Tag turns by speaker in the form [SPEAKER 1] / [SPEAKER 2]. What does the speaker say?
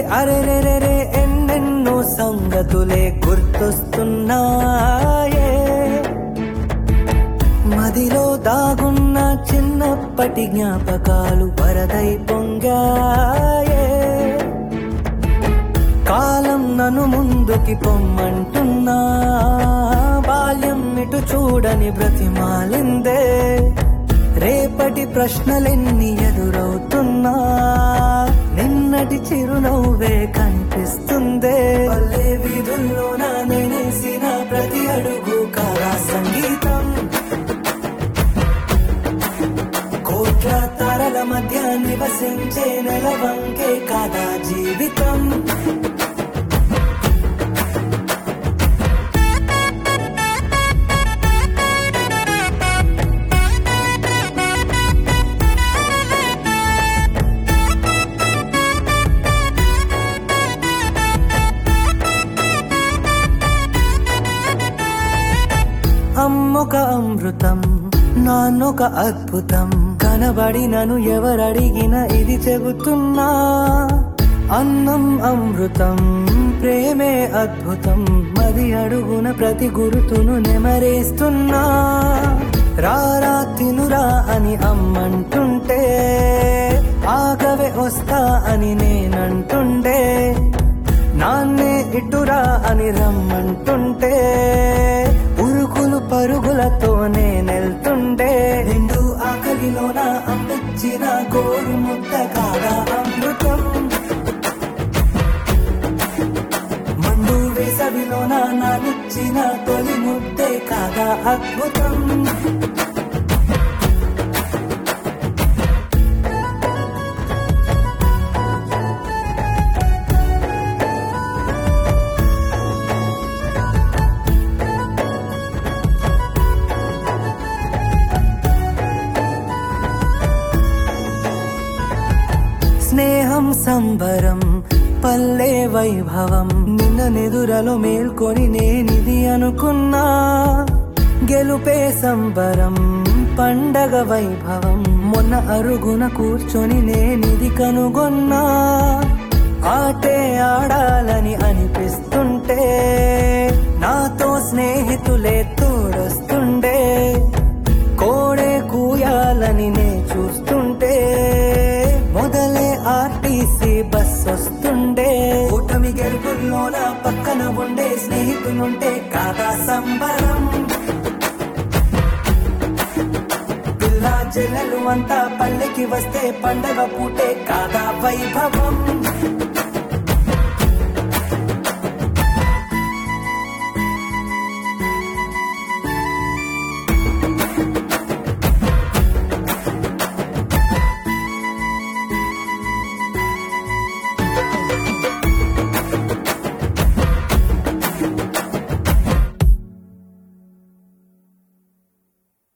[SPEAKER 1] అరెరెరెరే ఎన్నెన్నో సంగతులే గుర్తొస్తున్నాయే మదిలో దాగున్న చిన్నప్పటి జ్ఞాపకాలు వరదై పొంగాయే కాలం నన్ను ముందుకి పొమ్మంటున్నా బాల్యం ఇటు చూడని బ్రతిమాలిందే రేపటి ప్రశ్నలెన్ని ఎదురవుతున్నా నిన్నటి చిరునవ్వే కనిపిస్తుందే పల్లె వీధుల్లో నా నేనేసిన ప్రతి అడుగు కళా సంగీతం కోట్ల తరల మధ్య నివసించే నెలవంకే కాదా జీవితం అమ్మొక అమృతం నాన్నొక అద్భుతం కనబడినను ఎవరడిగిన ఇది చెబుతున్నా అన్నం అమృతం ప్రేమే అద్భుతం మది అడుగున ప్రతి గురుతును నెమరేస్తున్నా రారా తినురా అని అమ్మంటుంటే ఆగవే వస్తా అని నేనంటుండే నాన్నే ఇటురా అని రమ్మంటుంటే ఉరుకులు పరుగులతో నేనెళ్తుండే నిండు ఆకలిలోన అమ్మిచ్చిన గోరు ముద్ద కాదా అమృతం మండు వేసవిలోన నానిచ్చిన తొలి ముద్దే కాదా అద్భుతం స్నేహం సంబరం పల్లె వైభవం నిన్న నెదురలో మేల్కొని నేనిది అనుకున్నా గెలుపే సంబరం పండగ వైభవం మొన్న అరుగున కూర్చొని నేనిది కనుగొన్నా ఆటే ఆడాలని అనిపిస్తుంటే నాతో స్నేహితులే తోడొస్తుండే కోడే కూయాలని నే చూస్తుంటే మొదలే ఆర్టీసీ బస్ వస్తుండే కూటమి గెలుపుల్లోన పక్కన ఉండే స్నేహితులుంటే కాదా సంబరం పిల్లా చెల్లెలు అంతా పల్లెకి వస్తే పండగ పూటే కాదా వైభవం